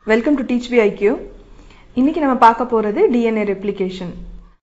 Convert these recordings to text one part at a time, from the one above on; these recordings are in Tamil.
welcome to teach B IQ இன்னைக்கு நம்ம பார்க்க போறது டிஎன்ஏ ரெப்ளிகேஷன்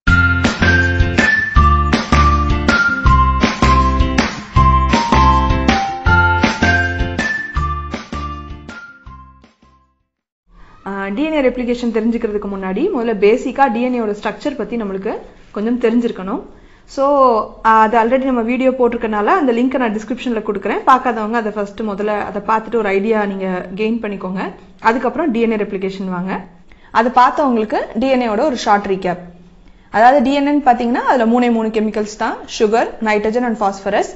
டிஎன்ஏ ரெப்ளிகேஷன் தெரிஞ்சுக்கிறதுக்கு முன்னாடி முதல்ல பேசிக்காக டிஎன்ஏவோட ஸ்ட்ரக்சர் பற்றி நம்மளுக்கு கொஞ்சம் தெரிஞ்சிருக்கணும் ஸோ அது ஆல்ரெடி நம்ம வீடியோ போட்டிருக்கனால அந்த லிங்க்கை நான் டிஸ்கிரிப்ஷனில் கொடுக்குறேன் பார்க்காதவங்க அதை ஃபர்ஸ்ட் முதல்ல அதை பார்த்துட்டு ஒரு ஐடியா நீங்கள் கெயின் பண்ணிக்கோங்க அதுக்கப்புறம் டிஎன்ஏ ரெப்ளிகேஷன் வாங்க அது பார்த்தவங்களுக்கு டிஎன்ஏவோட ஒரு ஷார்ட் ரீகேப் அதாவது டிஎன்ஏன்னு பார்த்தீங்கன்னா அதில் மூணே மூணு கெமிக்கல்ஸ் தான் சுகர் நைட்ரஜன் அண்ட் ஃபாஸ்பரஸ்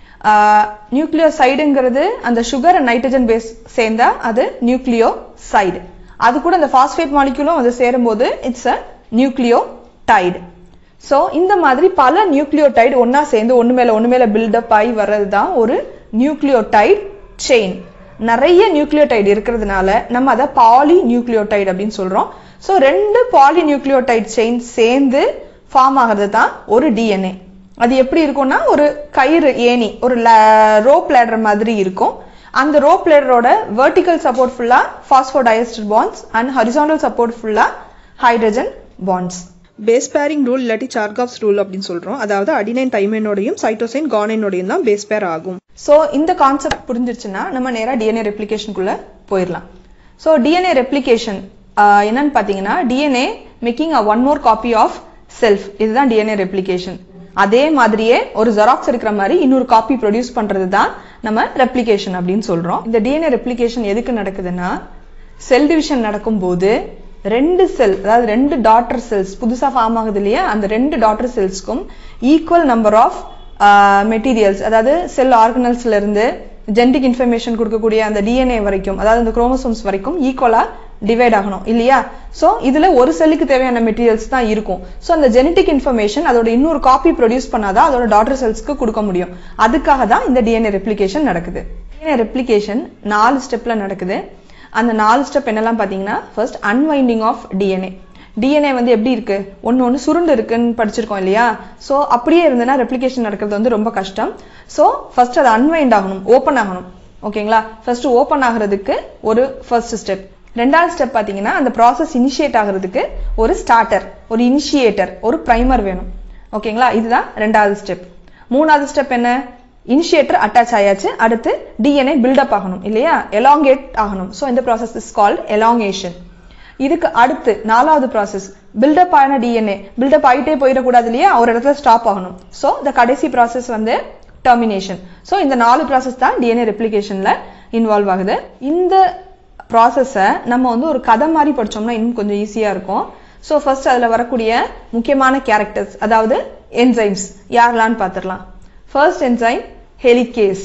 நியூக்ளியோ சைடுங்கிறது அந்த சுகர் அண்ட் நைட்ரஜன் பேஸ் சேர்ந்தா அது நியூக்ளியோ சைடு அது கூட அந்த பாஸ்பேட் மாலிக்யூலும் அது சேரும்போது it's a nucleotide so இந்த மாதிரி பல நியூக்ளியோடைடு ஒன்னா சேர்ந்து ஒன்று மேல ஒன்று மேல பில்டப் ஆகி வர்றது தான் ஒரு நியூக்ளியோடைட் செயின் நிறைய நியூக்ளியோடைடு இருக்கிறதுனால நம்ம அதை பாலி நியூக்ளியோடைடு அப்படின்னு சொல்றோம் ஸோ ரெண்டு பாலி நியூக்ளியோடைட் செயின் சேர்ந்து ஃபார்ம் ஆகிறது தான் ஒரு டிஎன்ஏ அது எப்படி இருக்கும்னா ஒரு கயிறு ஏணி ஒரு ரோப் லேடர் மாதிரி இருக்கும் அந்த ரோப் லேடரோட வெர்டிக்கல் சப்போர்ட் ஃபுல்லா phosphodiester bonds and horizontal support ஃபுல்லா hydrogen bonds base pairing rule இல்லாட்டி சார்காப்ஸ் ரூல் அப்படின்னு சொல்றோம் அதாவது அடினைன் தைமைனோடையும் சைட்டோசைன் கானைனோடையும் தான் பேஸ் பேர் ஆகும் ஸோ இந்த கான்செப்ட் புரிஞ்சிருச்சுன்னா நம்ம நேராக டிஎன்ஏ ரெப்ளிகேஷனுக்குள்ள போயிடலாம் ஸோ டிஎன்ஏ ரெப்ளிகேஷன் என்னன்னு பார்த்தீங்கன்னா DNA making a one more copy of self இதுதான் டிஎன்ஏ ரெப்ளிகேஷன் அதே மாதிரியே ஒரு ஜெராக்ஸ் இருக்கிற மாதிரி இன்னொரு காப்பி ப்ரொடியூஸ் பண்றது தான் நம்ம ரெப்ளிகேஷன் அப்படின்னு சொல்றோம் இந்த டிஎன்ஏ ரெப்ளிகேஷன் எதுக்கு நடக்குதுன்னா செல் டிவிஷன் நடக்கும்போது ரெண்டு செல் அதாவது ரெண்டு டாட்டர் செல்ஸ் புதுசா ஃபார்ம் ஆகுது இல்லையா அந்த ரெண்டு டாட்டர் செல்ஸ்க்கும் ஈக்குவல் நம்பர் ஆஃப் மெட்டீரியல்ஸ் அதாவது செல் ஆர்கனல்ஸ்ல இருந்து ஜெனடிக் இன்ஃபர்மேஷன் கொடுக்கக்கூடிய அந்த டிஎன்ஏ வரைக்கும் அதாவது அந்த குரோமோசோம்ஸ் வரைக்கும் ஈக்குவலா டிவைட் ஆகணும் இல்லையா சோ இதுல ஒரு செல்லுக்கு தேவையான மெட்டீரியல்ஸ் தான் இருக்கும் சோ அந்த ஜெனடிக் இன்ஃபர்மேஷன் அதோட இன்னொரு காப்பி ப்ரொடியூஸ் பண்ணாதான் அதோட டாட்டர் செல்ஸ்க்கு கொடுக்க முடியும் அதுக்காக தான் இந்த டிஎன்ஏ ரெப்ளிகேஷன் நடக்குது டிஎன்ஏ ரெப்ளிகேஷன் நாலு ஸ்டெப்ல நடக்குது அந்த நாலு ஸ்டெப் என்னெல்லாம் பார்த்தீங்கன்னா first unwinding of DNA DNA வந்து எப்படி இருக்கு ஒன்று ஒன்று சுருண்டு இருக்குன்னு படிச்சிருக்கோம் இல்லையா ஸோ அப்படியே இருந்ததுன்னா ரெப்ளிகேஷன் நடக்கிறது வந்து ரொம்ப கஷ்டம் ஸோ ஃபர்ஸ்ட் அது அன்வைண்ட் ஆகணும் ஓப்பன் ஆகணும் ஓகேங்களா ஃபர்ஸ்ட் ஓப்பன் ஆகிறதுக்கு ஒரு ஃபர்ஸ்ட் ஸ்டெப் ரெண்டாவது ஸ்டெப் பார்த்தீங்கன்னா அந்த ப்ராசஸ் இனிஷியேட் ஆகிறதுக்கு ஒரு ஸ்டார்டர் ஒரு இனிஷியேட்டர் ஒரு ப்ரைமர் வேணும் ஓகேங்களா இதுதான் ரெண்டாவது ஸ்டெப் மூணாவது ஸ்டெப் என்ன இனிஷியேட்டர் அட்டாச் ஆயாச்சு அடுத்து டிஎன்ஏ பில்டப் ஆகணும் இல்லையா எலாங்கேட் ஆகணும் ஸோ இந்த ப்ராசஸ் இஸ் கால்ட் எலாங்கேஷன் இதுக்கு அடுத்து நாலாவது ப்ராசஸ் பில்டப் ஆன டிஎன்ஏ பில்டப் ஆகிட்டே போயிடக்கூடாது இல்லையா ஒரு இடத்துல ஸ்டாப் ஆகணும் ஸோ இந்த கடைசி ப்ராசஸ் வந்து டெர்மினேஷன் ஸோ இந்த நாலு ப்ராசஸ் தான் டிஎன்ஏ ரெப்ளிகேஷன்ல இன்வால்வ் ஆகுது இந்த ப்ராசஸை நம்ம வந்து ஒரு கதை மாதிரி படிச்சோம்னா இன்னும் கொஞ்சம் ஈஸியா இருக்கும் ஸோ ஃபர்ஸ்ட் அதில் வரக்கூடிய முக்கியமான கேரக்டர்ஸ் அதாவது என்சைம்ஸ் யாரெல்லாம்னு பார்த்துடலாம் ஃபர்ஸ்ட் என்சைம் ஹெலிகேஸ்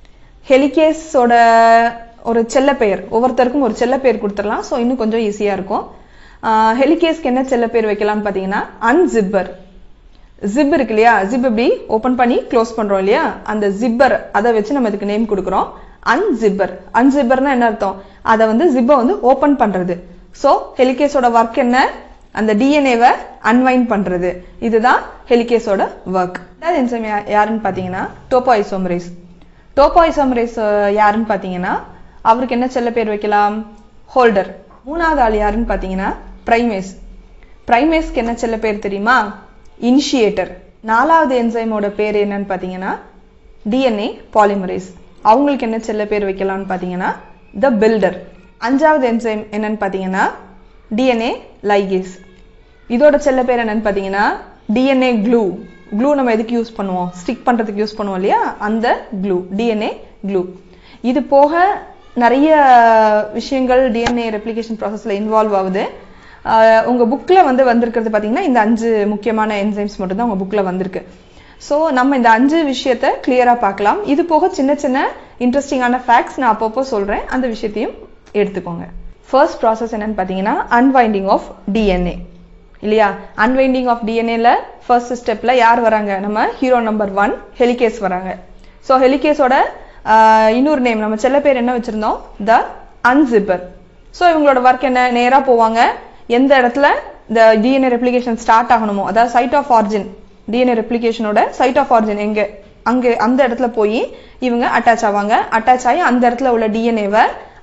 ஹெலிகேஸோட ஒரு செல்ல பெயர் ஒவ்வொருத்தருக்கும் ஒரு செல்ல பெயர் கொடுத்துடலாம் ஸோ இன்னும் கொஞ்சம் ஈஸியா இருக்கும் ஹெலிகேஸ்க்கு என்ன செல்ல பேர் வைக்கலாம்னு பார்த்தீங்கன்னா அன்ஜிப்பர் ஜிப் இருக்கு இல்லையா ஜிப் இப்படி ஓப்பன் பண்ணி க்ளோஸ் பண்றோம் இல்லையா அந்த ஜிப்பர் அதை வச்சு நம்ம இதுக்கு நேம் கொடுக்குறோம் அன்ஜிப்பர் அன்ஜிப்பர்னா என்ன அர்த்தம் அதை வந்து ஜிப்பை வந்து ஓப்பன் பண்றது ஸோ ஹெலிகேஸோட ஒர்க் என்ன அந்த டிஎன்ஏவை அன்வைன் பண்றது இதுதான் ஹெலிகேஸோட ஒர்க் ரெண்டாவது என்சைம் யாருன்னு பார்த்தீங்கன்னா டோப்போ ஐசோமரேஸ் டோப்போ ஐசோமரேஸ் யாருன்னு பார்த்தீங்கன்னா அவருக்கு என்ன செல்ல பேர் வைக்கலாம் ஹோல்டர் மூணாவது ஆள் யாருன்னு பார்த்தீங்கன்னா பிரைமேஸ் பிரைமேஸ்க்கு என்ன செல்ல பேர் தெரியுமா இனிஷியேட்டர் நாலாவது என்சைமோட பேர் என்னன்னு பார்த்தீங்கன்னா டிஎன்ஏ பாலிமரேஸ் அவங்களுக்கு என்ன செல்ல பேர் வைக்கலாம்னு பார்த்தீங்கன்னா த பில்டர் அஞ்சாவது என்சைம் என்னன்னு பார்த்தீங்கன்னா டிஎன்ஏ லைகேஸ் இதோட செல்ல பேர் என்னன்னு பார்த்தீங்கன்னா டிஎன்ஏ க்ளூ க்ளூ நம்ம எதுக்கு யூஸ் பண்ணுவோம் ஸ்டிக் பண்றதுக்கு யூஸ் பண்ணுவோம் இல்லையா அந்த க்ளூ டிஎன்ஏ க்ளூ இது போக நிறைய விஷயங்கள் டிஎன்ஏ ரெப்ளிகேஷன் ப்ராசஸ்ல இன்வால்வ் ஆகுது உங்க புக்ல வந்து வந்திருக்கிறது பாத்தீங்கன்னா இந்த அஞ்சு முக்கியமான என்சைம்ஸ் மட்டும் தான் உங்க புக்ல வந்திருக்கு ஸோ நம்ம இந்த அஞ்சு விஷயத்த கிளியரா பார்க்கலாம் இது போக சின்ன சின்ன இன்ட்ரெஸ்டிங்கான ஃபேக்ட்ஸ் நான் அப்பப்போ சொல்றேன் அந்த விஷயத்தையும் எடுத்துக்கோங்க ஃபர்ஸ்ட் ப்ராசஸ் என்னன்னு பார்த்தீங்கன்னா அன்வைண்டிங் ஆஃப் டிஎன்ஏ இல்லையா அன்வைண்டிங் ஆஃப் டிஎன்ஏல ஃபர்ஸ்ட் ஸ்டெப்ல யார் வராங்க நம்ம ஹீரோ நம்பர் ஒன் ஹெலிகேஸ் வராங்க ஸோ ஹெலிகேஸோட இன்னொரு நேம் நம்ம செல்ல பேர் என்ன வச்சிருந்தோம் த அன்சிப்பர் ஸோ இவங்களோட ஒர்க் என்ன நேராக போவாங்க எந்த இடத்துல இந்த டிஎன்ஏ ரெப்ளிகேஷன் ஸ்டார்ட் ஆகணுமோ அதாவது சைட் ஆஃப் ஆர்ஜின் டிஎன்ஏ ரெப்ளிகேஷனோட சைட் ஆஃப் ஆர்ஜின் எங்க அங்கே அந்த இடத்துல போய் இவங்க அட்டாச் ஆவாங்க அட்டாச் ஆகி அந்த இடத்துல உள்ள டிஎன்ஏவை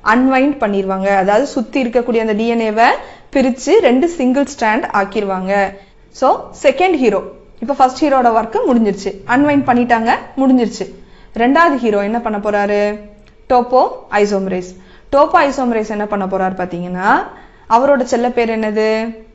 அன்வைண்ட் பண்ணிடுவாங்க அதாவது சுத்தி இருக்கக்கூடிய அந்த டிஎன்ஏவை பிரிச்சு ரெண்டு சிங்கிள் ஸ்ட்ராண்ட் ஆக்கிடுவாங்க ஸோ செகண்ட் ஹீரோ இப்போ ஃபர்ஸ்ட் ஹீரோட ஒர்க்கு முடிஞ்சிருச்சு அன்வைண்ட் பண்ணிட்டாங்க முடிஞ்சிருச்சு ரெண்டாவது ஹீரோ என்ன பண்ண போறாரு டோப்போ ஐசோமரேஸ் டோப்போ ஐசோமரேஸ் என்ன பண்ண போறாரு பாத்தீங்கன்னா அவரோட செல்ல பேர் என்னது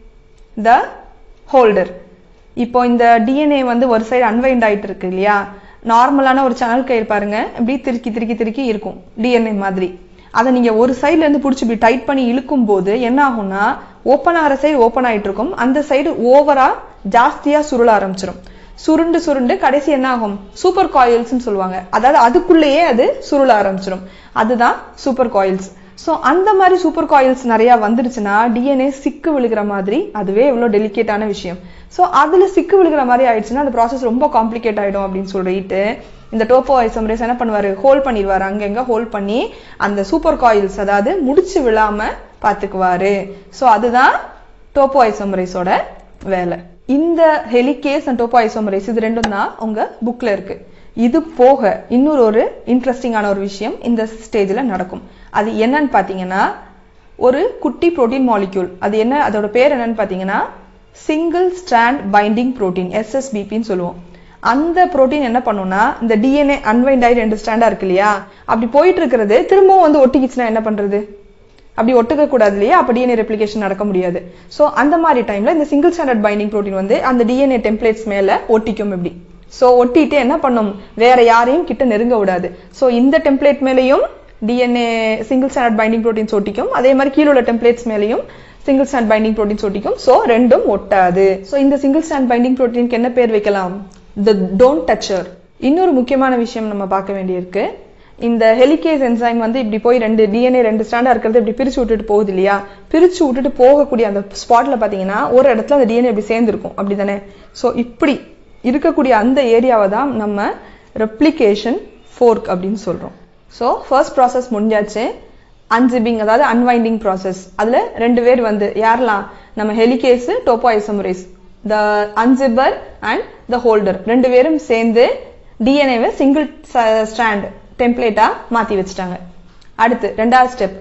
த ஹோல்டர் இப்போ இந்த டிஎன்ஏ வந்து ஒரு சைடு அன்வைண்ட் ஆயிட்டு இருக்கு இல்லையா நார்மலான ஒரு சேனல் கயிறு பாருங்க இப்படி திருக்கி திருக்கி திருக்கி இருக்கும் டிஎன்ஏ மாதிரி அதை நீங்க ஒரு சைடுல இருந்து பிடிச்சி இப்படி டைட் பண்ணி இழுக்கும் போது என்ன ஆகும்னா ஓப்பன் ஆகிற சைடு ஓப்பன் ஆயிட்டு இருக்கும் அந்த சைடு ஓவரா ஜாஸ்தியா சுருள ஆரம்பிச்சிடும் சுருண்டு சுருண்டு கடைசி என்ன ஆகும் சூப்பர் காயில்ஸ்னு சொல்லுவாங்க அதாவது அதுக்குள்ளேயே அது சுருள ஆரம்பிச்சிடும் அதுதான் சூப்பர் காயில்ஸ் ஸோ அந்த மாதிரி சூப்பர் காயில்ஸ் நிறைய வந்துருச்சுன்னா டிஎன்ஏ சிக்கு விழுகிற மாதிரி அதுவே எவ்வளோ டெலிகேட்டான விஷயம் ஸோ அதுல சிக்கு விழுகிற மாதிரி ஆயிடுச்சுன்னா அந்த ப்ராசஸ் ரொம்ப காம்ப்ளிகேட் ஆயிடும் அப்படின்னு சொல்லிட்டு இந்த டோப்போ ஐசோமரேஸ் என்ன பண்ணுவாரு ஹோல்ட் பண்ணிடுவாரு அங்கங்க ஹோல்ட் பண்ணி அந்த சூப்பர் காயில்ஸ் அதாவது முடிச்சு விழாம பாத்துக்குவாரு ஸோ அதுதான் டோப்போ ஐசோமரேஸோட வேலை இந்த ஹெலிகேஸ் அண்ட் டோப்போ ஐசோமரேஸ் இது ரெண்டும் தான் உங்க புக்ல இருக்கு இது போக இன்னொரு ஒரு இன்ட்ரெஸ்டிங்கான ஒரு விஷயம் இந்த ஸ்டேஜ்ல நடக்கும் அது என்னன்னு பாத்தீங்கன்னா ஒரு குட்டி புரோட்டீன் மாலிக்யூல் அது என்ன அதோட பேர் என்னன்னு பாத்தீங்கன்னா சிங்கிள் ஸ்ட்ராண்ட் பைண்டிங் புரோட்டீன் எஸ்எஸ்பிபின்னு சொல்லுவோம் அந்த புரோட்டீன் என்ன பண்ணும்னா இந்த டிஎன்ஏ அன்வைண்ட் ஆகி ரெண்டு ஸ்டாண்டா இருக்கு இல்லையா அப்படி போயிட்டு இருக்கிறது திரும்பவும் வந்து ஒட்டிக்கிச்சுன்னா என்ன பண்றது அப்படி ஒட்டுக்க கூடாது இல்லையா அப்ப டிஎன்ஏ ரெப்ளிகேஷன் நடக்க முடியாது சோ அந்த மாதிரி டைம்ல இந்த சிங்கிள் ஸ்டாண்டர்ட் பைண்டிங் புரோட்டீன் வந்து அந்த டிஎன்ஏ டெம்ப்ளேட்ஸ் மேல ஒட்டிக்கும் இப்படி சோ ஒட்டிட்டு என்ன பண்ணும் வேற யாரையும் கிட்ட நெருங்க விடாது சோ இந்த டெம்ப்ளேட் மேலயும் DNA single standard binding proteins ஒட்டிக்கும் அதே மாதிரி கீழே உள்ள டெம்ப்ளேட்ஸ் மேலயும் சிங்கிள் ஸ்டாண்ட் பைண்டிங் புரோட்டீன்ஸ் ஒட்டிக்கும் சோ ரெண்டும் ஒட்டாது சோ இந்த சிங்கிள் ஸ்டாண்ட் பைண்டிங் புரோட்டீனுக்கு என்ன பேர் வைக்கலாம் த டோன்ட் டச்சர் இன்னொரு முக்கியமான விஷயம் நம்ம பார்க்க வேண்டியிருக்கு இந்த ஹெலிகேஸ் என்சைம் வந்து இப்படி போய் ரெண்டு டிஎன்ஏ ரெண்டு ஸ்டாண்டா இருக்கிறது இப்படி பிரிச்சு விட்டுட்டு போகுது இல்லையா பிரிச்சு விட்டுட்டு போகக்கூடிய அந்த ஸ்பாட்ல பாத்தீங்கன்னா ஒரு இடத்துல அந்த டிஎன்ஏ இப்படி சேர்ந்துருக்கும் அப்படிதானே சோ இப்படி இருக்கக்கூடிய அந்த ஏரியாவை தான் நம்ம ரெப்ளிகேஷன் ஃபோர்க் அப்படின்னு சொல்றோம் ஸோ ஃபர்ஸ்ட் ப்ராசஸ் முடிஞ்சாச்சு அன்சிபிங் அதாவது அன்வைண்டிங் ப்ராசஸ் அதுல ரெண்டு பேர் வந்து யாரெல்லாம் நம்ம helicase topoisomerase the unzipper and the holder ரெண்டு பேரும் சேர்ந்து டிஎன்ஏவை சிங்கிள் ஸ்ட்ராண்ட் டெம்ப்ளேட்டா மாத்தி வச்சுட்டாங்க அடுத்து ரெண்டாவது ஸ்டெப்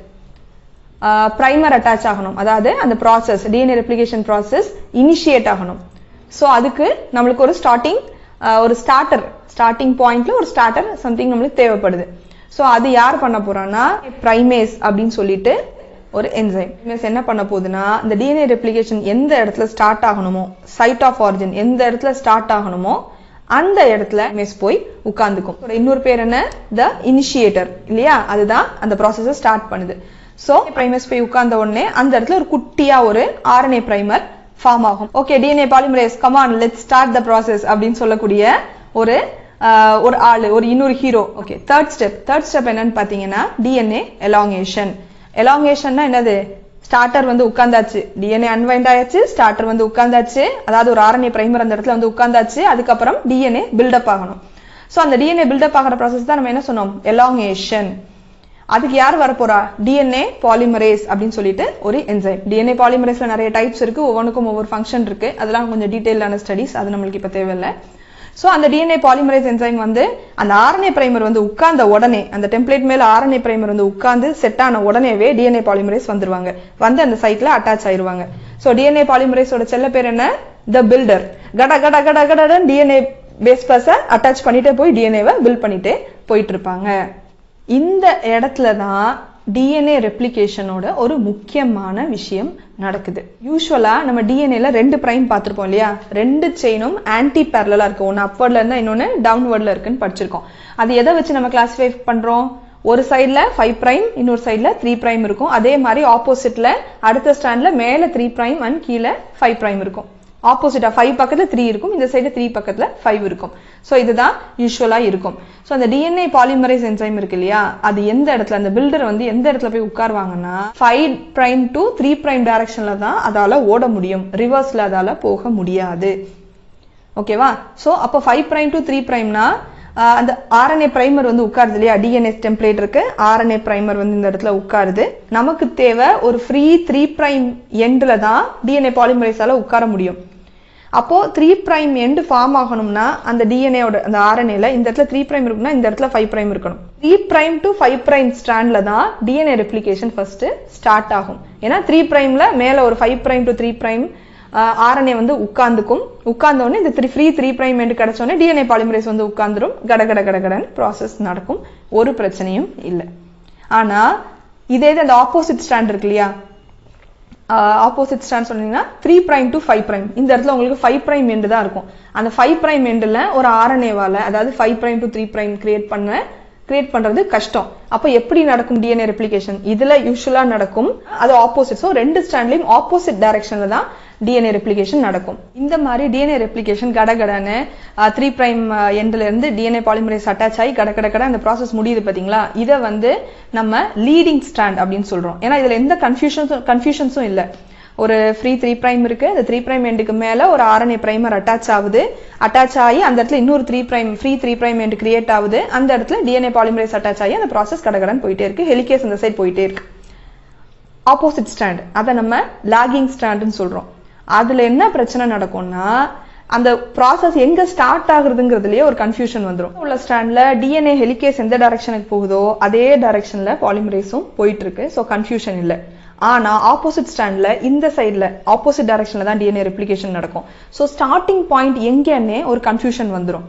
ப்ரைமர் அட்டாச் ஆகணும் அதாவது அந்த process DNA replication process initiate ஆகணும் ஸோ அதுக்கு நம்மளுக்கு ஒரு ஸ்டார்டிங் ஒரு ஸ்டார்டர் ஸ்டார்டிங் பாயிண்ட்ல ஒரு ஸ்டார்டர் சம்திங் நம்மளுக்கு தேவைப்படுது ஸோ அது யார் பண்ண போறான்னா பிரைமேஸ் அப்படின்னு சொல்லிட்டு ஒரு என்சைம் என்ன பண்ண போகுதுன்னா இந்த டிஎன்ஏ ரெப்ளிகேஷன் எந்த இடத்துல ஸ்டார்ட் ஆகணுமோ சைட் ஆஃப் ஆரிஜின் எந்த இடத்துல ஸ்டார்ட் ஆகணுமோ அந்த இடத்துல மெஸ் போய் உட்கார்ந்துக்கும் இன்னொரு பேர் என்ன த இனிஷியேட்டர் இல்லையா அதுதான் அந்த ப்ராசஸை ஸ்டார்ட் பண்ணுது ஸோ பிரைமஸ் போய் உட்கார்ந்த உடனே அந்த இடத்துல ஒரு குட்டியா ஒரு ஆர்என்ஏ பிரைமர் ஃபார்ம் ஆகும் okay DNA polymerase come on let start the process அப்படின்னு சொல்லக்கூடிய ஒரு ஒரு ஆளு ஒரு இன்னொரு hero okay third step third step என்னன்னு பாத்தீங்கன்னா டிஎன்ஏ எலாங்கேஷன் எலாங்கேஷன்னா என்னது ஸ்டார்டர் வந்து உட்கார்ந்தாச்சு டிஎன்ஏ அன்வைண்ட் ஆயாச்சு ஸ்டார்டர் வந்து உட்கார்ந்தாச்சு அதாவது ஒரு ஆர்என்ஏ பிரைமர் அந்த இடத்துல வந்து உட்கார்ந்தாச்சு அதுக்கப்புறம் டிஎன்ஏ பில்டப் ஆகணும் ஸோ அந்த டிஎன்ஏ பில்டப் ஆகிற ப்ராசஸ் தான் நம்ம என்ன சொன்னோம் எலாங்கேஷன் அதுக்கு யார் வரப்போறா டிஎன்ஏ பாலிமரேஸ் அப்படின்னு சொல்லிட்டு ஒரு என்சைம் டிஎன்ஏ பாலிமரேஸ்ல நிறைய டைப்ஸ் இருக்கு ஒவ்வொன்றுக்கும் ஒவ்வொரு ஃபங்க்ஷன் இருக்கு அதெல்லாம் கொஞ்சம் டீடைலான ஸ்டடிஸ் அது நம்மளுக்கு இப்ப தேவையில்லை ஸோ அந்த டிஎன்ஏ பாலிமரேஸ் என்சைம் வந்து அந்த ஆர்என்ஏ பிரைமர் வந்து உட்கார்ந்த உடனே அந்த டெம்ப்ளேட் மேல ஆர்என்ஏ பிரைமர் வந்து உட்கார்ந்து செட் ஆன உடனேவே டிஎன்ஏ பாலிமரேஸ் வந்துருவாங்க வந்து அந்த சைட்ல அட்டாச் ஆயிருவாங்க ஸோ டிஎன்ஏ பாலிமரேஸோட செல்ல பேர் என்ன த பில்டர் கட கட கட கடன்னு டிஎன்ஏ பேஸ் பிளஸ அட்டாச் பண்ணிட்டே போய் டிஎன்ஏவை பில்ட் பண்ணிட்டே போயிட்டு இருப்பாங்க இந்த இடத்துல தான் டிஎன்ஏ ரெப்ளிகேஷனோட ஒரு முக்கியமான விஷயம் நடக்குது யூஸ்வலா நம்ம டிஎன்ஏல ரெண்டு பிரைம் பார்த்திருப்போம் இல்லையா ரெண்டு செயினும் ஆன்டி பேரலா இருக்கு ஒன்னு அப்வர்ட்ல இருந்தா இன்னொன்னு டவுன்வர்ட்ல இருக்குன்னு படிச்சிருக்கோம் அது எதை வச்சு நம்ம கிளாசிஃபை பண்றோம் ஒரு சைட்ல ஃபைவ் பிரைம் இன்னொரு சைட்ல த்ரீ பிரைம் இருக்கும் அதே மாதிரி ஆப்போசிட்ல அடுத்த ஸ்டாண்ட்ல மேல த்ரீ பிரைம் அண்ட் கீழே ஃபைவ் பிரைம் இருக்கும் ஆப்போசிட்டா ஃபைவ் பக்கத்துல த்ரீ இருக்கும் இந்த சைடு த்ரீ பக்கத்துல ஃபைவ் இருக்கும் ஸோ இதுதான் யூஸ்வலா இருக்கும் ஸோ அந்த டிஎன்ஏ பாலிமரைஸ் என்சைம் இருக்கு இல்லையா அது எந்த இடத்துல அந்த பில்டர் வந்து எந்த இடத்துல போய் உட்காருவாங்கன்னா five prime to three prime டைரக்ஷன்ல தான் அதால ஓட முடியும் ரிவர்ஸ்ல அதால போக முடியாது ஓகேவா ஸோ அப்போ ஃபைவ் பிரைம் டு த்ரீ பிரைம்னா அந்த ஆர்என்ஏ பிரைமர் வந்து உட்காருது இல்லையா டிஎன்ஏ டெம்ப்ளேட் இருக்கு ஆர்என்ஏ பிரைமர் வந்து இந்த இடத்துல உட்காருது நமக்கு தேவை ஒரு ஃப்ரீ த்ரீ பிரைம் எண்ட்ல தான் டிஎன்ஏ பாலிமரைஸால உட்கார முடியும் அப்போ த்ரீ பிரைம் எண்டு ஃபார்ம் ஆகணும்னா அந்த டிஎன்ஏவோட அந்த ஆர்என்ஏல இந்த இடத்துல த்ரீ பிரைம் இருக்குன்னா இந்த இடத்துல ஃபைவ் பிரைம் இருக்கணும் three prime to five prime ஸ்டாண்ட்ல தான் டிஎன்ஏ ரெப்ளிகேஷன் ஃபர்ஸ்ட் ஸ்டார்ட் ஆகும் ஏன்னா த்ரீ பிரைம்ல மேல ஒரு five prime to three prime RNA வந்து உட்கார்ந்துக்கும் உட்கார்ந்த உடனே இந்த த்ரீ ஃப்ரீ த்ரீ பிரைம் என்று கிடைச்ச உடனே டிஎன்ஏ பாலிமரேஸ் வந்து உட்கார்ந்துரும் கட கட கட கடன்னு ப்ராசஸ் நடக்கும் ஒரு பிரச்சனையும் இல்லை ஆனா இதே இது அந்த ஆப்போசிட் ஸ்டாண்ட் இருக்கு இல்லையா ஆப்போசிட் ஸ்டாண்ட் சொன்னீங்கன்னா three prime to five prime இந்த இடத்துல உங்களுக்கு ஃபைவ் பிரைம் எண்டு தான் இருக்கும் அந்த ஃபைவ் பிரைம் எண்டில் ஒரு ஆர்என்ஏவால அதாவது five prime to three prime create பண்ண கிரியேட் பண்றது கஷ்டம் அப்ப எப்படி நடக்கும் டிஎன்ஏ ரெப்ளிகேஷன் இதுல யூஸ்வலா நடக்கும் அது ஆப்போசிட் ஸோ ரெண்டு ஸ்டாண்ட்லயும் ஆப்போசிட் டைரக்ஷன்ல தான் டிஎன்ஏ ரெப்ளிகேஷன் நடக்கும் இந்த மாதிரி டிஎன்ஏ ரெப்ளிகேஷன் கடகடன்னு த்ரீ பிரைம் எண்ட்ல இருந்து டிஎன்ஏ பாலிமரேஸ் அட்டாச் ஆகி கட கட கட அந்த ப்ராசஸ் முடியுது பாத்தீங்களா இதை வந்து நம்ம லீடிங் ஸ்டாண்ட் அப்படின்னு சொல்றோம் ஏன்னா இதுல எந்த கன்ஃபியூஷன்ஸும் கன்ஃபியூஷன்ஸும் இல்லை ஒரு ஃப்ரீ த்ரீ பிரைம் இருக்கு அந்த த்ரீ பிரைம் எண்டுக்கு மேல ஒரு ஆர்என்ஏ பிரைமர் அட்டாச் ஆகுது அட்டாச் ஆகி அந்த இடத்துல இன்னொரு three prime free three prime end create ஆகுது அந்த இடத்துல டிஎன்ஏ பாலிமரேஸ் அட்டாச் ஆகி அந்த ப்ராசஸ் கடகடன் போயிட்டே இருக்கு ஹெலிகேஸ் அந்த சைட் போயிட்டே இருக்கு ஆப்போசிட் ஸ்டாண்ட் அதை நம்ம லாகிங் ஸ்டாண்டுன்னு சொல்றோம் அதுல என்ன பிரச்சனை நடக்கும்னா அந்த ப்ராசஸ் எங்க ஸ்டார்ட் ஆகுறதுங்கிறதுலயே ஒரு கன்ஃபியூஷன் வந்துடும் உள்ள ஸ்டாண்ட்ல டிஎன்ஏ ஹெலிகேஸ் எந்த டைரக்ஷனுக்கு போகுதோ அதே டைரக்ஷன்ல பாலிமரேஸும் போயிட்டு இருக்கு ஸோ கன்ஃபியூஷன் இல்லை ஆனா ஆப்போசிட் ஸ்டாண்ட்ல இந்த சைட்ல ஆப்போசிட் டைரக்ஷன்ல தான் டிஎன்ஏ ரெப்ளிகேஷன் நடக்கும் ஸோ ஸ்டார்டிங் பாயிண்ட் எங்கன்னே ஒரு கன்ஃபியூஷன் வந்துடும்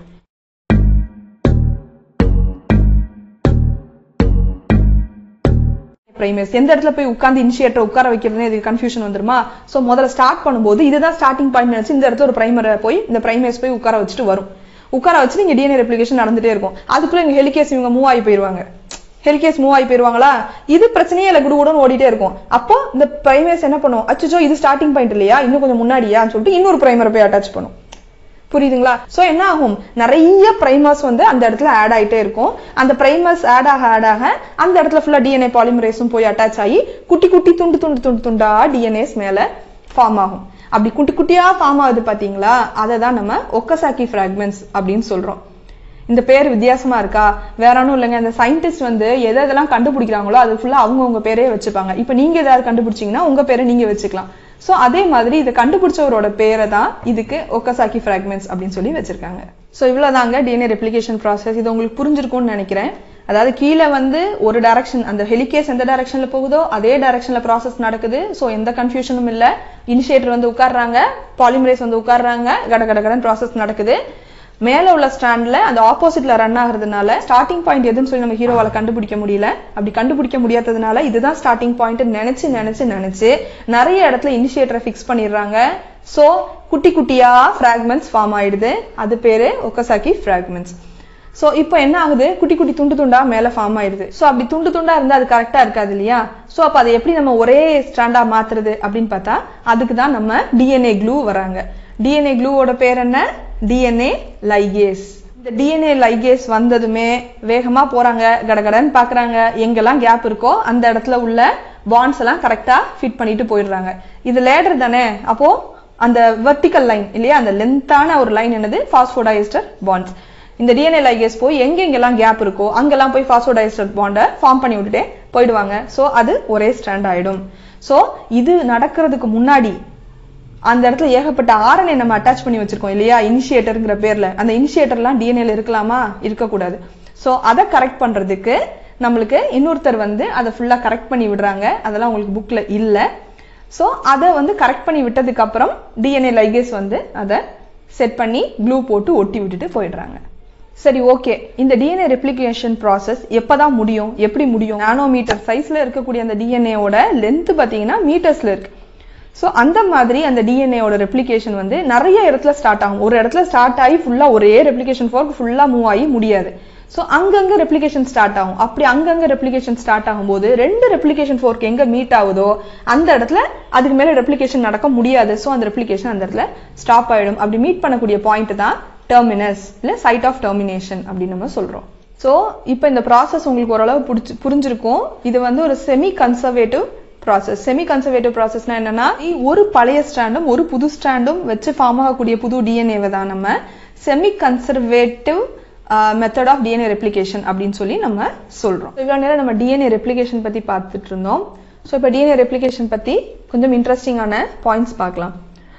பிரைமேஸ் எந்த இடத்துல போய் உட்காந்து இனிஷியேட்டர் உட்கார வைக்கிறதுன்னு இதுக்கு கன்ஃபியூஷன் வந்துருமா சோ முதல்ல ஸ்டார்ட் பண்ணும்போது இதுதான் ஸ்டார்டிங் பாயிண்ட் நினைச்சு இந்த இடத்துல ஒரு பிரைமரை போய் இந்த பிரைமேஸ் போய் உட்கார வச்சுட்டு வரும் உட்கார வச்சு நீங்க டிஎன்ஏ ரெப்ளிகேஷன் நடந்துட்டே இருக்கும் அதுக்குள்ள இங்க ஹெலிகேஸ் இவங்க மூவ் ஆகி போயிருவாங்க ஹெலிகேஸ் மூவ் ஆகி போயிருவாங்களா இது பிரச்சனையே இல்லை குடுகுடன் ஓடிட்டே இருக்கும் அப்போ இந்த பிரைமேஸ் என்ன பண்ணும் அச்சோ இது ஸ்டார்டிங் பாயிண்ட் இல்லையா இன்னும் கொஞ்சம் முன்னாடியான்னு சொல்லிட்டு இன்னொரு பிரைமரை போய் அட்டாச் பண்ணும் புரியுதுங்களா சோ என்ன ஆகும் நிறைய பிரைமர்ஸ் வந்து அந்த இடத்துல ஆட் ஆயிட்டே இருக்கும் அந்த பிரைமர்ஸ் ஆட் ஆக ஆட் ஆக அந்த இடத்துல ஃபுல்லா டிஎன்ஏ பாலிமரேஸும் போய் அட்டாச் ஆகி குட்டி குட்டி துண்டு துண்டு துண்டு துண்டா டிஎன்ஏஸ் மேல ஃபார்ம் ஆகும் அப்படி குட்டி குட்டியா ஃபார்ம் ஆகுது பாத்தீங்களா அதை தான் நம்ம ஒக்கசாக்கி ஃபிராக்மெண்ட்ஸ் அப்படின்னு சொல்றோம் இந்த பேர் வித்தியாசமா இருக்கா வேற ஒன்றும் இல்லைங்க இந்த சயின்டிஸ்ட் வந்து எதை எதெல்லாம் கண்டுபிடிக்கிறாங்களோ அது ஃபுல்லா அவங்க உங்க பேரே வச்சுப்பாங்க இப்போ நீங்க ஏதாவது கண்டுபிடிச்சீங்கன்னா உங்க பேரை நீங்க வச்சுக்கலாம் சோ அதே மாதிரி இதை கண்டுபிடிச்சவரோட பேரை தான் இதுக்கு ஒக்கசாக்கி ஃபிராக்மெண்ட்ஸ் அப்படின்னு சொல்லி வச்சிருக்காங்க சோ இவ்வளவுதாங்க டிஎன்ஏ ரெப்ளிகேஷன் ப்ராசஸ் இது உங்களுக்கு புரிஞ்சிருக்கும்னு நினைக்கிறேன் அதாவது கீழே வந்து ஒரு டைரக்ஷன் அந்த ஹெலிகேஸ் எந்த டைரக்ஷன்ல போகுதோ அதே டைரக்ஷன்ல ப்ராசஸ் நடக்குது சோ எந்த கன்ஃபியூஷனும் இல்ல இனிஷியேட்டர் வந்து உட்கார்றாங்க பாலிமரேஸ் வந்து உட்கார்றாங்க கட கட கடன் ப்ராசஸ் நடக்குது மேல உள்ள ஸ்டாண்ட்ல அந்த ஆப்போசிட்ல ரன் ஆகுறதுனால ஸ்டார்டிங் பாயிண்ட் எதுன்னு சொல்லி நம்ம ஹீரோவால கண்டுபிடிக்க முடியல அப்படி கண்டுபிடிக்க முடியாததுனால இதுதான் ஸ்டார்டிங் பாயிண்ட் நினைச்சு நினைச்சு நினைச்சு நிறைய இடத்துல இனிஷியேட்டரை ஃபிக்ஸ் பண்ணிடுறாங்க சோ குட்டி குட்டியா ஃபிராக்மெண்ட்ஸ் ஃபார்ம் ஆயிடுது அது பேரு ஒக்கசாக்கி ஃபிராக்மெண்ட்ஸ் சோ இப்போ என்ன ஆகுது குட்டி குட்டி துண்டு துண்டா மேல ஃபார்ம் ஆயிடுது சோ அப்படி துண்டு துண்டா இருந்தா அது கரெக்டா இருக்காது இல்லையா சோ அப்ப அதை எப்படி நம்ம ஒரே ஸ்டாண்டா மாத்துறது அப்படின்னு பார்த்தா அதுக்கு தான் நம்ம டிஎன்ஏ க்ளூ வராங்க டிஎன்ஏ க்ளூவோட பேர் என்ன டிஎன்ஏ லைகேஸ் இந்த டிஎன்ஏ லைகேஸ் வந்ததுமே வேகமா போறாங்க கடகடன்னு பாக்குறாங்க எங்கெல்லாம் கேப் இருக்கோ அந்த இடத்துல உள்ள பாண்ட்ஸ் எல்லாம் கரெக்டா ஃபிட் பண்ணிட்டு போயிடுறாங்க இது லேடர் தானே அப்போ அந்த வெர்டிக்கல் லைன் இல்லையா அந்த லென்த்தான ஒரு லைன் என்னது பாஸ்போடைஸ்டர் பாண்ட்ஸ் இந்த டிஎன்ஏ லைகேஸ் போய் எங்கெங்கெல்லாம் கேப் இருக்கோ அங்கெல்லாம் போய் பாஸ்போடைஸ்டர் பாண்டை ஃபார்ம் பண்ணி விட்டுட்டே போயிடுவாங்க சோ அது ஒரே ஸ்டாண்ட் ஆயிடும் சோ இது நடக்கிறதுக்கு முன்னாடி அந்த இடத்துல ஏகப்பட்ட ஆர்என்ஏ நம்ம அட்டாச் பண்ணி வச்சிருக்கோம் இல்லையா இனிஷியேட்டர்ங்கிற பேர்ல அந்த இனிஷியேட்டர்லாம் டிஎன்ஏல இருக்கலாமா இருக்கக்கூடாது சோ அதை கரெக்ட் பண்றதுக்கு நம்மளுக்கு இன்னொருத்தர் வந்து அதை ஃபுல்லா கரெக்ட் பண்ணி விடுறாங்க அதெல்லாம் உங்களுக்கு புக்ல இல்ல சோ அதை வந்து கரெக்ட் பண்ணி விட்டதுக்கு அப்புறம் டிஎன்ஏ லைகேஸ் வந்து அதை செட் பண்ணி க்ளூ போட்டு ஒட்டி விட்டுட்டு போயிடுறாங்க சரி ஓகே இந்த டிஎன்ஏ ரெப்ளிகேஷன் ப்ராசஸ் எப்பதான் முடியும் எப்படி முடியும் நானோமீட்டர் சைஸ்ல இருக்கக்கூடிய அந்த டிஎன்ஏவோட லென்த் பாத்தீங்கன்னா மீட்டர்ஸ்ல இருக்கு ஸோ அந்த மாதிரி அந்த டிஎன்ஏவோட ரெப்ளிகேஷன் வந்து நிறைய இடத்துல ஸ்டார்ட் ஆகும் ஒரு இடத்துல ஸ்டார்ட் ஆகி ஃபுல்லா ஒரே ரெப்ளிகேஷன் ஃபோர்க் ஃபுல்லா மூவ் ஆகி முடியாது ஸோ அங்கங்க ரெப்ளிகேஷன் ஸ்டார்ட் ஆகும் அப்படி அங்கங்க ரெப்ளிகேஷன் ஸ்டார்ட் ஆகும்போது ரெண்டு ரெப்ளிகேஷன் ஃபோர்க் எங்க மீட் ஆகுதோ அந்த இடத்துல அதுக்கு மேல ரெப்ளிகேஷன் நடக்க முடியாது ஸோ அந்த ரெப்ளிகேஷன் அந்த இடத்துல ஸ்டாப் ஆயிடும் அப்படி மீட் பண்ணக்கூடிய பாயிண்ட் தான் டெர்மினஸ் இல்ல சைட் ஆஃப் டெர்மினேஷன் அப்படின்னு நம்ம சொல்றோம் ஸோ இப்போ இந்த ப்ராசஸ் உங்களுக்கு ஓரளவு புடிச்சு புரிஞ்சிருக்கும் இது வந்து ஒரு semi conservative process semi conservative ப்ராசஸ்னா என்னன்னா ஒரு பழைய ஸ்டாண்டும் ஒரு புது ஸ்டாண்டும் வச்சு ஃபார்ம் ஆகக்கூடிய புது டிஎன்ஏவை தான் நம்ம semi conservative method of DNA replication அப்படின்னு சொல்லி நம்ம சொல்றோம் இவ்வளோ நேரம் நம்ம டிஎன்ஏ ரெப்ளிகேஷன் பத்தி பார்த்துட்டு இருந்தோம் ஸோ இப்போ டிஎன்ஏ ரெப்ளிகேஷன் பத்தி கொஞ்சம் இன்ட்ரெஸ்டிங்கான பாயிண்ட்ஸ் பார்க்கலாம்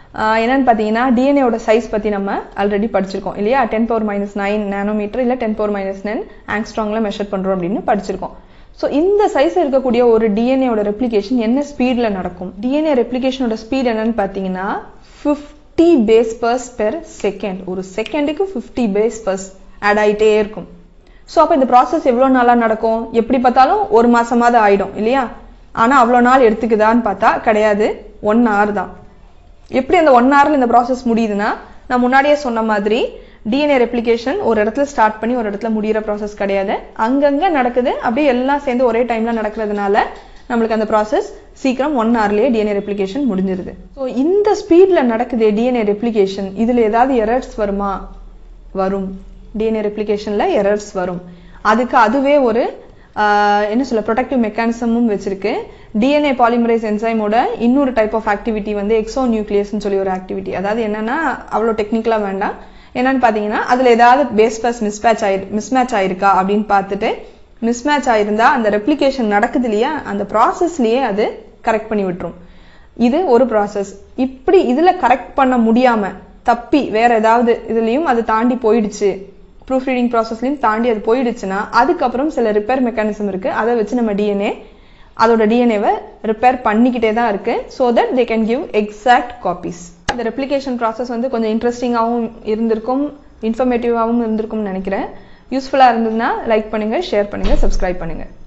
என்னன்னு பார்த்தீங்கன்னா டிஎன்ஏவோட சைஸ் பற்றி நம்ம ஆல்ரெடி படிச்சிருக்கோம் இல்லையா ten power minus nine nanometre இல்லை டென் பவர் மைனஸ் நைன் ஆங்ஸ்ட்ராங்கில் மெஷர் பண்ணுறோம் அப்படின்னு படிச்சிருக்கோம் ஸோ இந்த சைஸ் இருக்கக்கூடிய ஒரு டிஎன்ஏவோட ரெப்ளிகேஷன் என்ன ஸ்பீடில் நடக்கும் டிஎன்ஏ ரெப்ளிகேஷனோட ஸ்பீட் என்னன்னு பார்த்தீங்கன்னா fifty base pairs per second ஒரு செகண்டுக்கு ஃபிஃப்டி பேஸ் பர்ஸ் ஆட் ஆகிட்டே இருக்கும் ஸோ அப்போ இந்த ப்ராசஸ் எவ்வளோ நாளாக நடக்கும் எப்படி பார்த்தாலும் ஒரு மாசமாவது ஆயிடும் இல்லையா ஆனால் அவ்வளோ நாள் எடுத்துக்குதான்னு பார்த்தா கிடையாது ஒன் ஹவர் தான் எப்படி அந்த ஒன் ஹவரில் இந்த ப்ராசஸ் முடியுதுன்னா நான் முன்னாடியே சொன்ன மாதிரி டிஎன்ஏ ரெப்ளிகேஷன் ஒரு இடத்துல ஸ்டார்ட் பண்ணி ஒரு இடத்துல முடியிற ப்ராசஸ் கிடையாது அங்கங்கே நடக்குது அப்படியே எல்லாம் சேர்ந்து ஒரே டைமில் நடக்கிறதுனால நம்மளுக்கு அந்த ப்ராசஸ் சீக்கிரம் ஒன் ஹவர்லேயே டிஎன்ஏ ரெப்ளிகேஷன் முடிஞ்சிருது ஸோ இந்த ஸ்பீடில் நடக்குது டிஎன்ஏ ரெப்ளிகேஷன் இதில் ஏதாவது எரர்ஸ் வருமா வரும் டிஎன்ஏ ரெப்ளிகேஷனில் எரர்ஸ் வரும் அதுக்கு அதுவே ஒரு என்ன சொல்ல ப்ரொடக்டிவ் மெக்கானிசமும் வச்சிருக்கு டிஎன்ஏ பாலிமரைஸ் என்சைமோட இன்னொரு டைப் ஆஃப் ஆக்டிவிட்டி வந்து எக்ஸோ நியூக்ளியஸ்னு சொல்லி ஒரு ஆக்டிவிட்டி அதாவது என்னன்னா அவ்வளோ டெக்னிக்கலாக வேண்டாம் என்னன்னு பார்த்தீங்கன்னா அதில் ஏதாவது பேஸ் பஸ் மிஸ்மேட்ச் ஆயி மிஸ்மேட்ச் ஆயிருக்கா அப்படின்னு பார்த்துட்டு மிஸ்மேட்ச் ஆயிருந்தா அந்த ரெப்ளிகேஷன் நடக்குது இல்லையா அந்த ப்ராசஸ்லயே அது கரெக்ட் பண்ணி விட்டுரும் இது ஒரு ப்ராசஸ் இப்படி இதுல கரெக்ட் பண்ண முடியாம தப்பி வேற ஏதாவது இதுலயும் அது தாண்டி போயிடுச்சு ப்ரூஃப் ரீடிங் ப்ராசஸ்லையும் தாண்டி அது போயிடுச்சுன்னா அதுக்கப்புறம் சில ரிப்பேர் மெக்கானிசம் இருக்கு அதை வச்சு நம்ம டிஎன்ஏ அதோட டிஎன்ஏவை ரிப்பேர் பண்ணிக்கிட்டே தான் இருக்கு so that they can give exact copies இந்த ரெப்ளிகேஷன் ப்ராசஸ் வந்து கொஞ்சம் இன்ட்ரெஸ்டிங்காகவும் இருந்திருக்கும் இன்ஃபர்மேட்டிவாகவும் இருந்திருக்கும்னு நினைக்கிறேன் யூஸ்ஃபுல்லாக இருந்ததுன்னா லைக் பண்ணுங்கள் ஷேர் பண்ணுங்கள் சப்ஸ்கிரைப் பண்ணுங்கள்